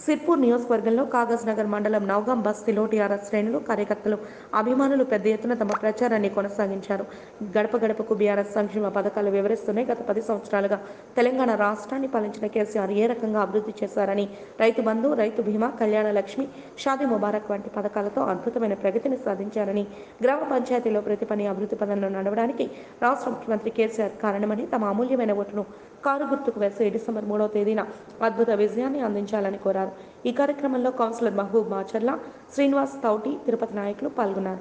సిర్పూర్ నియోజకవర్గంలో కాగజ్ నగర్ మండలం నౌగాం బస్తీలో టీఆర్ఎస్ శ్రేణులు కార్యకర్తలు అభిమానులు పెద్ద ఎత్తున తమ ప్రచారాన్ని కొనసాగించారు గడప గడపకు బీఆర్ఎస్ సంక్షేమ పథకాలు వివరిస్తున్నాయి గత పది సంవత్సరాలుగా తెలంగాణ రాష్ట్రాన్ని పాలించిన కేసీఆర్ ఏ రకంగా అభివృద్ధి చేశారని రైతు బంధు రైతు బీమా కళ్యాణ లక్ష్మి షాదీ ముబారక్ వంటి పథకాలతో అద్భుతమైన ప్రగతిని సాధించారని గ్రామ పంచాయతీలో ప్రతి పని అభివృద్ధి పదంలో నడవడానికి రాష్ట్ర ముఖ్యమంత్రి కేసీఆర్ కారణమని తమ అమూల్యమైన ఓటును కారు గుర్తుకు వేసి డిసెంబర్ మూడవ తేదీన అద్భుత విజయాన్ని అందించాలని కోరారు ఈ కార్యక్రమంలో కౌన్సిలర్ మహబూబ్ మాచర్ల శ్రీనివాస్ తౌటి తిరుపతి నాయకులు పాల్గొన్నారు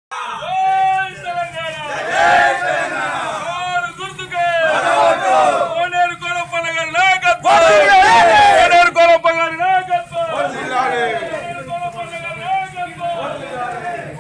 జై తెలంగాణ కారు గుర్తుకే కోనేరు కోలప్పన్న గారి నాయకత్వం కోనేరు కోలప్పన్న గారి నాయకత్వం కోనేరు కోలప్పన్న గారి నాయకత్వం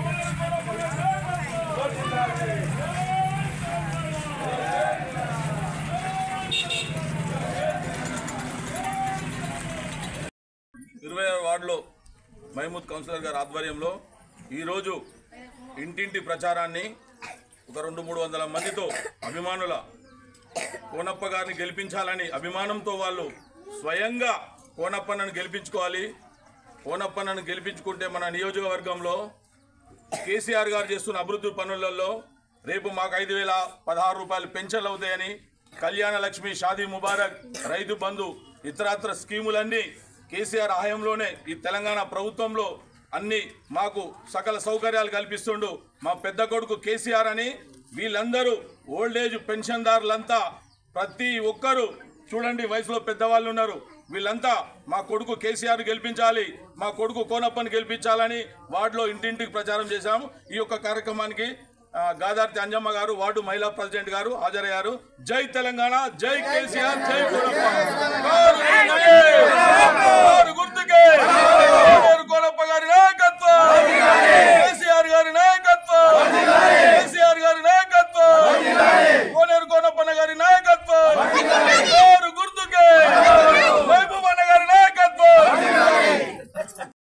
ఇరవై ఆరు వార్డులో మహమూద్ కౌన్సిలర్ గారి ఆధ్వర్యంలో ఈరోజు ఇంటింటి ప్రచారాన్ని ఒక రెండు మూడు వందల మందితో అభిమానుల కోనప్ప గారిని గెలిపించాలని అభిమానంతో వాళ్ళు స్వయంగా కోనప్పన్నను గెలిపించుకోవాలి కోనప్పన్నను గెలిపించుకుంటే మన నియోజకవర్గంలో కేసీఆర్ గారు చేస్తున్న అభివృద్ధి పనులలో రేపు మాకు ఐదు వేల పదహారు రూపాయలు పెన్షన్లు అవుతాయని కళ్యాణ లక్ష్మి షాదీ ముబారక్ రైతు బంధు ఇతరత్ర స్కీములన్నీ కేసీఆర్ హయాంలోనే ఈ తెలంగాణ ప్రభుత్వంలో అన్ని మాకు సకల సౌకర్యాలు కల్పిస్తుండు మా పెద్ద కొడుకు కేసీఆర్ అని వీళ్ళందరూ ఓల్డ్ ఏజ్ పెన్షన్దారులంతా ప్రతి ఒక్కరూ చూడండి వయసులో పెద్దవాళ్ళు ఉన్నారు వీళ్ళంతా మా కొడుకు కేసీఆర్ గెలిపించాలి మా కొడుకు కోనప్పని గెలిపించాలని వార్డులో ఇంటింటికి ప్రచారం చేశాము ఈ యొక్క కార్యక్రమానికి ఆ, గాదార్తి అంజమ్మ గారు వార్డు మహిళా ప్రెసిడెంట్ గారు హాజరయ్యారు జై తెలంగాణ జై కేసీఆర్ జై కోనప్ప కారు గుర్తుకే! కారు